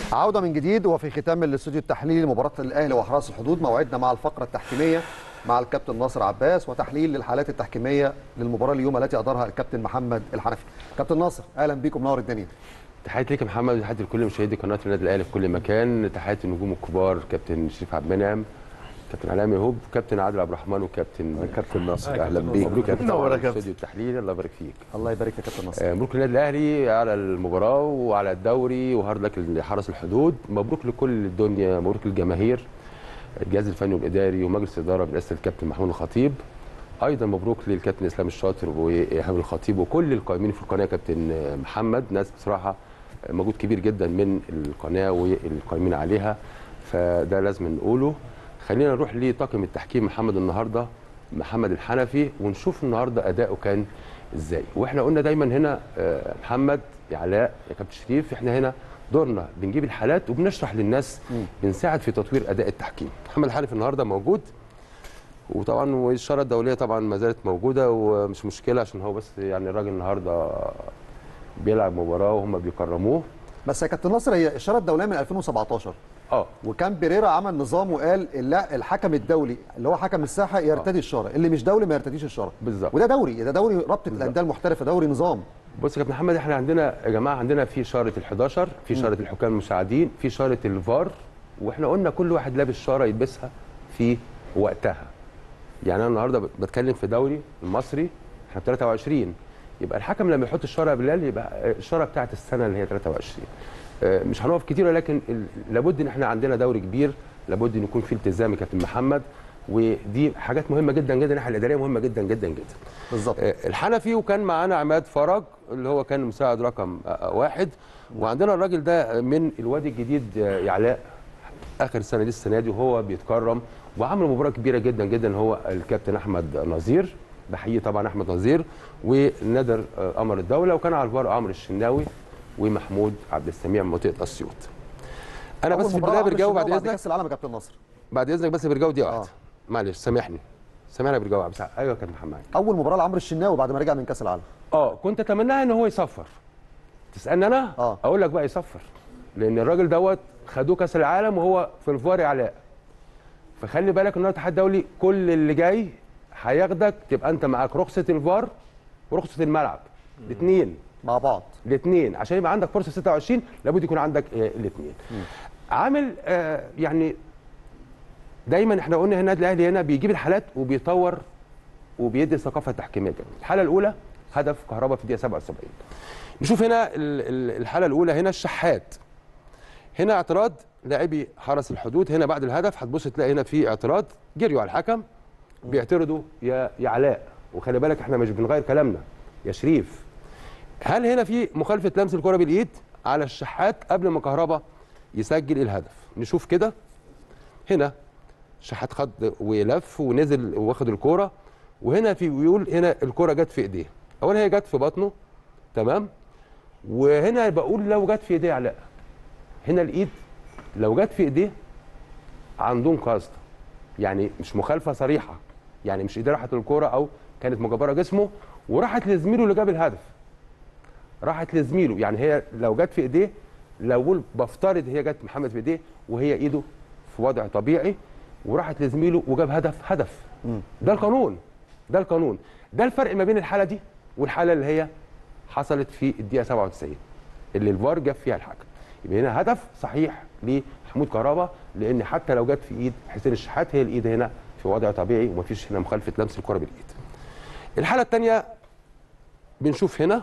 عودة من جديد وفي ختام الاستوديو التحليلي لمباراة الأهلي وحراس الحدود موعدنا مع الفقرة التحكيمية مع الكابتن ناصر عباس وتحليل للحالات التحكيمية للمباراة اليوم التي أدارها الكابتن محمد الحنفي. كابتن ناصر أهلا بكم منور الدنيا. تحياتي ليك يا محمد وتحياتي لكل مشاهدي قناه النادي الاهلي في كل مكان تحياتي النجوم الكبار كابتن شريف عبد المنعم كابتن علام يهوب كابتن عادل عبد الرحمن وكابتن كابتن ناصر اهلا بيك مبروك يا كابتن منور يا طبعاً كابتن استوديو التحليل الله يبارك فيك الله يبارك يا كابتن ناصر. آه، مبروك للنادي الاهلي على المباراه وعلى الدوري وهارد لك لحرس الحدود مبروك لكل الدنيا مبروك للجماهير الجهاز الفني والاداري ومجلس الاداره برئاسه الكابتن محمود الخطيب ايضا مبروك للكابتن اسلام الشاطر وايهاب الخطيب وكل القائمين في القناه كابتن محمد ناس بصراحه مجهود كبير جدا من القناه والقائمين عليها فده لازم نقوله خلينا نروح لطاقم التحكيم محمد النهارده محمد الحنفي ونشوف النهارده اداؤه كان ازاي واحنا قلنا دايما هنا آه، محمد يا علاء يا كابتن شريف احنا هنا دورنا بنجيب الحالات وبنشرح للناس بنساعد في تطوير اداء التحكيم محمد الحنفي النهارده موجود وطبعا والاشاره الدوليه طبعا ما زالت موجوده ومش مشكله عشان هو بس يعني الراجل النهارده بيلعب مباراه وهم بيكرموه بس يا كابتن ناصر هي الإشارة الدولية من 2017 اه وكان بيريرا عمل نظام وقال اللا- الحكم الدولي اللي هو حكم الساحة يرتدي الشارة اللي مش دولي ما يرتديش الشارة. بالظبط. وده دوري ده دوري رابطة الأندية المحترفة دوري نظام. بص يا كابتن محمد احنا عندنا يا جماعه عندنا في شاره ال11 في شاره الحكام المساعدين في شاره الفار واحنا قلنا كل واحد لابس شاره يلبسها في وقتها يعني انا النهارده بتكلم في دوري المصري احنا 23 يبقى الحكم لما يحط الشاره بالليل يبقى الشاره بتاعت السنه اللي هي 23 آه، مش هنقف كتير ولكن ال- لابد ان احنا عندنا دوري كبير لابد ان يكون في التزام يا كابتن محمد ودي حاجات مهمه جدا جدا الناحيه الاداريه مهمه جدا جدا جدا بالظبط. آه، الحنفي وكان معانا عماد فرج اللي هو كان مساعد رقم آه، واحد وعندنا الراجل ده من الوادي الجديد آه، يعلاء اخر سنه دي السنه دي وهو بيتكرم وعمل مباراه كبيره جدا جدا هو الكابتن احمد نظير بحيي طبعا احمد نظير ونادر آه، قمر الدوله وكان على الفار عمرو الشناوي ومحمود عبد السميع من منطقه اسيوط انا أول بس في مباراة البدايه عمرو برجاوب بعد الشناوي اذنك كأس العالم يا كابتن ناصر. بعد اذنك بس برجاوب دي واحده آه. معلش سامحني سامحني يا برجاوب بس ايوه يا كابتن محمد أول مباراة لعمرو الشناوي بعد ما رجع من كأس العالم. اه كنت اتمناها ان هو يصفر تسالني انا آه. اقول لك بقى يصفر لان الراجل دوت خدوه كاس العالم وهو في الفار علاء فخلي بالك ان الاتحاد الدولي كل اللي جاي هياخدك تبقى انت معاك رخصه الفار ورخصه الملعب الاثنين مع بعض. الاثنين عشان يبقى عندك فرصه 26 لابد يكون عندك الاثنين عامل آه يعني دايما احنا قلنا هنا النادي الاهلي هنا بيجيب الحالات وبيطور وبيدي الثقافه التحكيميه كمان الحاله الاولى هدف كهرباء في الدقيقه 77 نشوف هنا ال- ال- الحاله الاولى هنا الشحات هنا اعتراض لاعبي حرس الحدود هنا بعد الهدف هتبص تلاقي هنا في اعتراض جريوا على الحكم بيعترضوا يا يا علاء وخلي بالك احنا مش بنغير كلامنا يا شريف هل هنا في مخالفه لمس الكره بالايد على الشحات قبل ما كهربا يسجل الهدف نشوف كده هنا شحات خد ولف ونزل واخد الكوره وهنا في بيقول هنا الكوره جت في ايديه اولا هي جت في بطنه تمام وهنا بقول لو جت في ايديه علاء هنا الايد لو جت في ايديه عندهم قصد يعني مش مخالفه صريحه يعني مش ايديه راحت للكوره او كانت مجبره جسمه وراحت لزميله اللي جاب الهدف راحت لزميله يعني هي لو جت في ايديه لو بقول بفترض هي جت محمد في ايديه وهي ايده في وضع طبيعي وراحت لزميله وجاب هدف هدف ده القانون ده القانون ده الفرق ما بين الحاله دي والحاله اللي هي حصلت في الدقيقه 97 اللي الفار جاب فيها الحكم يبقى هنا هدف صحيح لمحمود كهربا لان حتى لو جت في ايد حسين الشحات هي الايد هنا في وضع طبيعي ومفيش هنا مخالفه لمس الكره بالايد الحاله الثانيه بنشوف هنا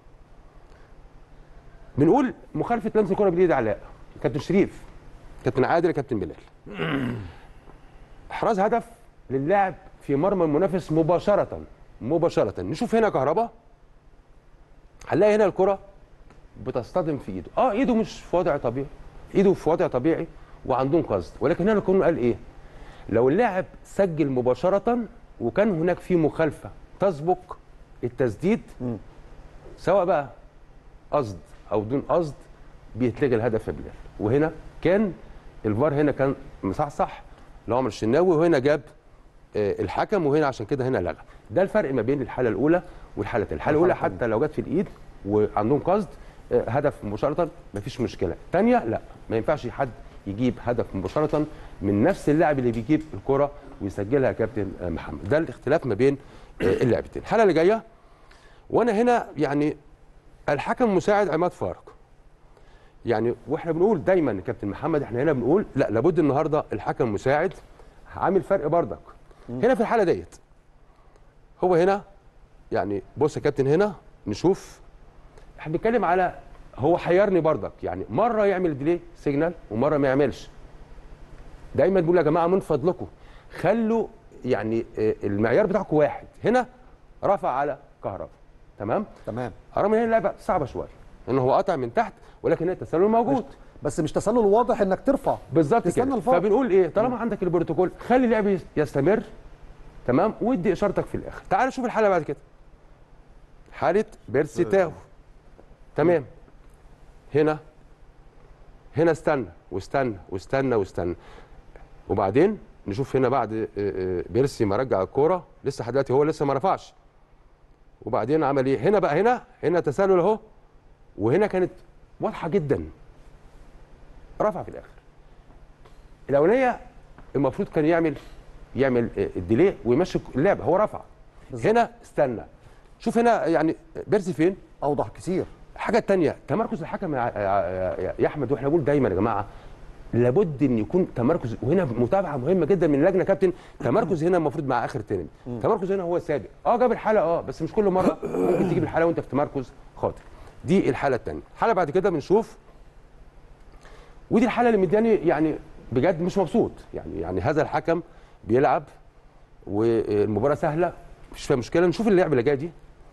بنقول مخالفه لمس الكره بالايد علاء كابتن شريف كابتن عادل كابتن بلال احراز هدف للاعب في مرمى المنافس مباشره مباشره نشوف هنا كهربا هنلاقي هنا الكره بتصطدم في ايده اه ايده مش في وضع طبيعي ايده في وضع طبيعي وعندهم قصد ولكن هنا القانون قال ايه لو اللاعب سجل مباشره وكان هناك في مخالفه تسبق التسديد سواء بقى قصد او دون قصد بيتلغي الهدف يا بلال وهنا كان الفار هنا كان مصحصح لعمر الشناوي وهنا جاب آه، الحكم وهنا عشان كده هنا لغى ده الفرق ما بين الحاله الاولى والحاله الثانيه الحاله الاولى حتى لو جت في الايد وعندهم قصد آه، هدف مباشره مفيش مشكله تانية لا ما ينفعش حد يجيب هدف مباشره من نفس اللاعب اللي بيجيب الكره ويسجلها يا كابتن آه، محمد ده الاختلاف ما بين آه، اللعبتين الحلقه اللي جايه وانا هنا يعني الحكم المساعد عماد فارق يعني واحنا بنقول دايما يا كابتن محمد احنا هنا بنقول لا لابد النهارده الحكم المساعد عامل فرق بردك هنا في الحاله ديت هو هنا يعني بص يا كابتن هنا نشوف احنا بنتكلم على هو حيرني بردك يعني مره يعمل ديلي سيجنال ومره ما يعملش دايما بيقول يا جماعه من فضلكم خلوا يعني آه، المعيار بتاعكم واحد هنا رفع على كهرباء تمام تمام رغم ان هي اللعبه صعبه شويه ان هو قطع من تحت ولكن هي التسلل موجود بس مش تسلل واضح انك ترفع بالظبط تستنى كده الفار. فبنقول ايه طالما عندك البروتوكول خلي اللعب يس- يستمر تمام وادي اشارتك في الاخر تعال نشوف الحاله بعد كده حاله بيرسي تاو تمام هنا هنا استنى واستنى واستنى واستنى وبعدين نشوف هنا بعد آه، آه، بيرسي ما رجع الكوره لسه لحد دلوقتي هو لسه ما رفعش وبعدين عمل ايه هنا بقى هنا هنا تسلل اهو وهنا كانت واضحه جدا رفع في الاخر الاولانيه المفروض كان يعمل يعمل آه، الديلي ويمشي اللعبه هو رفع هنا استنى شوف هنا يعني بيرسي فين اوضح كتير الحاجه الثانيه تمركز الحكم يا, يا, يا, يا احمد واحنا بنقول دايما يا جماعه لابد ان يكون تمركز وهنا متابعه مهمه جدا من اللجنه كابتن تمركز هنا المفروض مع اخر ترم تمركز هنا هو سابق اه جاب الحاله اه بس مش كل مره ممكن تجيب الحاله وانت في تمركز خاطئ دي الحاله الثانيه الحاله بعد كده بنشوف ودي الحاله اللي مدياني يعني بجد مش مبسوط يعني يعني هذا الحكم بيلعب والمباراه سهله مفيش فيها مشكله نشوف اللعبه اللي جايه دي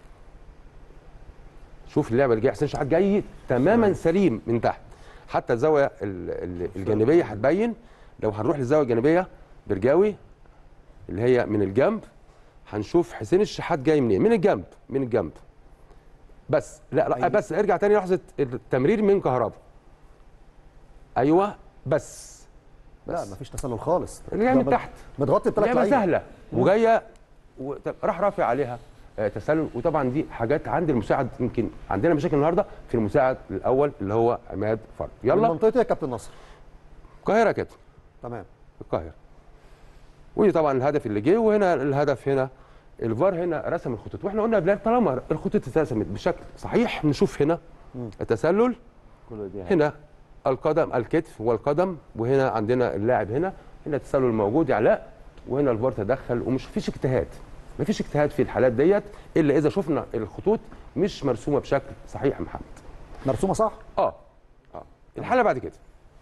شوف اللعبه اللي جايه حسين شحات جاي تماما سليم من تحت حتى الزاويه ال- ال- الجانبيه هتبين لو هنروح للزاويه الجانبيه برجاوي اللي هي من الجنب هنشوف حسين الشحات جاي منين من الجنب من الجنب بس لا, لا أيوة. بس ارجع تاني لحظه التمرير من كهربا ايوه بس لا مفيش تسلل خالص اللي جاي ده من مت- تحت متغطي بثلاث لعبه لعيبه سهله وجايه و... راح رافع عليها آه، تسلل وطبعا دي حاجات عند المساعد يمكن عندنا مشاكل النهارده في المساعد الاول اللي هو عماد فرد من يلا منطقتي يا كابتن نصر القاهره كده تمام القاهره ودي طبعا الهدف اللي جه وهنا الهدف هنا الفار هنا رسم الخطوط واحنا قلنا قبل طالما الخطوط اترسمت بشكل صحيح نشوف هنا التسلل كل دي هنا القدم الكتف والقدم وهنا عندنا اللاعب هنا هنا التسلل موجود علاء وهنا الفار تدخل ومش فيش اجتهاد مفيش اجتهاد في الحالات ديت الا اذا شفنا الخطوط مش مرسومه بشكل صحيح يا محمد مرسومه صح اه اه الحاله بعد كده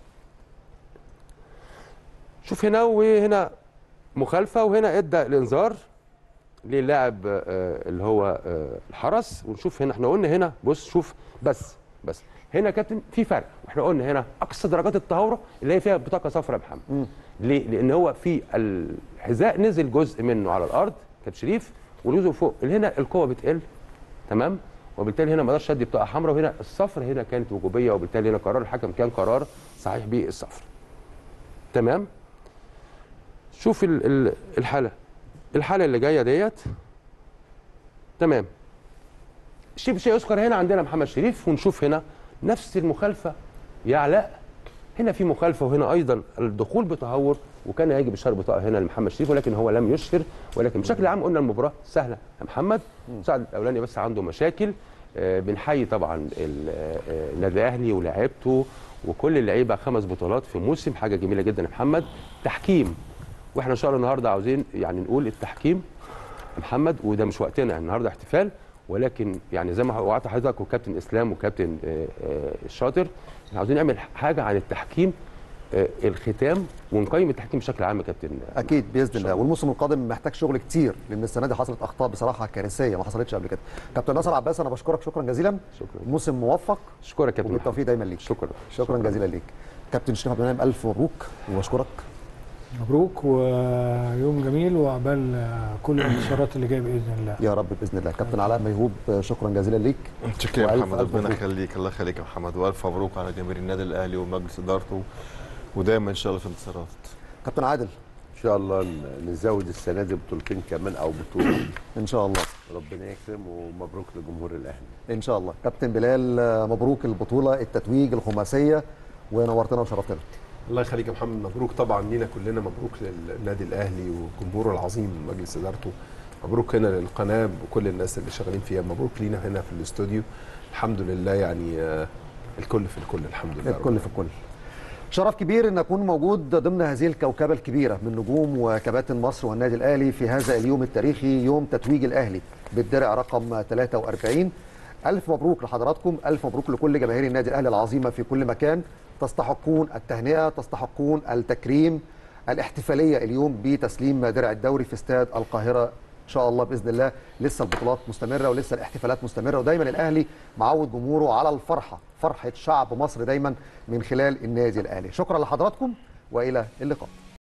شوف هنا وهنا مخالفه وهنا ادى الانذار للاعب آه، اللي هو آه، الحرس ونشوف هنا احنا قلنا هنا بص شوف بس بس هنا يا كابتن في فرق واحنا قلنا هنا اقصى درجات التهوره اللي هي فيها بطاقه صفراء يا محمد ليه؟ لان هو في الحذاء نزل جزء منه على الارض كابتن شريف والجزء فوق اللي هنا القوه بتقل تمام وبالتالي هنا ما قدرش ادي بطاقه حمراء وهنا الصفر هنا كانت وجوبيه وبالتالي هنا قرار الحكم كان قرار صحيح بالصفر تمام شوف ال- ال- الحاله الحاله اللي جايه ديت تمام شيء شيء يذكر هنا عندنا محمد شريف ونشوف هنا نفس المخالفه يا علاء هنا في مخالفه وهنا ايضا الدخول بتهور وكان يجب اشهار بطاقه هنا لمحمد شريف ولكن هو لم يشهر ولكن بشكل عام قلنا المباراه سهله يا محمد المساعد الاولاني بس عنده مشاكل آه، بنحيي طبعا ال- آه، النادي الاهلي ولاعيبته وكل اللعيبه خمس بطولات في موسم حاجه جميله جدا يا محمد تحكيم واحنا ان شاء الله النهارده عاوزين يعني نقول التحكيم يا محمد وده مش وقتنا النهارده احتفال ولكن يعني زي ما وعدت حضرتك وكابتن اسلام وكابتن آه، آه، الشاطر احنا عاوزين نعمل حاجه عن التحكيم آه، الختام ونقيم التحكيم بشكل عام يا كابتن اكيد باذن الله الله. والموسم القادم محتاج شغل كتير لان السنه دي حصلت اخطاء بصراحه كارثيه ما حصلتش قبل كده كابتن ناصر عباس انا بشكرك شكرا جزيلا شكرا موسم موفق شكرا يا كابتن محمد. وبالتوفيق دايما ليك شكرا شكرا جزيلا ليك كابتن شريف عبد المنعم الف مبروك وبشكرك مبروك ويوم جميل وعقبال كل الانتصارات اللي جايه باذن الله يا رب باذن الله كابتن علاء ميهوب شكرا جزيلا ليك شكرا يا وألف محمد ألف ربنا مبروك. يخليك الله يخليك يا محمد والف مبروك على جماهير النادي الاهلي ومجلس ادارته ودايما ان شاء الله في انتصارات كابتن عادل ان شاء الله ن- نزود السنه دي بطولتين كمان او بطوله ان شاء الله ربنا يكرم ومبروك لجمهور الاهلي ان شاء الله كابتن بلال آه، مبروك البطوله التتويج الخماسيه ونورتنا وشرفتنا الله يخليك يا محمد مبروك طبعا لينا كلنا مبروك للنادي الاهلي وجمهوره العظيم مجلس ادارته مبروك هنا للقناه وكل الناس اللي شغالين فيها مبروك لينا هنا في الاستوديو الحمد لله يعني آه، الكل في الكل الحمد لله الكل في الكل شرف كبير ان اكون موجود ضمن هذه الكوكبه الكبيره من نجوم وكباتن مصر والنادي الاهلي في هذا اليوم التاريخي يوم تتويج الاهلي بالدرع رقم 43 الف مبروك لحضراتكم الف مبروك لكل جماهير النادي الاهلي العظيمه في كل مكان تستحقون التهنئه تستحقون التكريم الاحتفاليه اليوم بتسليم درع الدوري في استاد القاهره ان شاء الله باذن الله لسه البطولات مستمره ولسه الاحتفالات مستمره ودايما الاهلي معود جمهوره على الفرحه فرحه شعب مصر دايما من خلال النادي الاهلي شكرا لحضراتكم والى اللقاء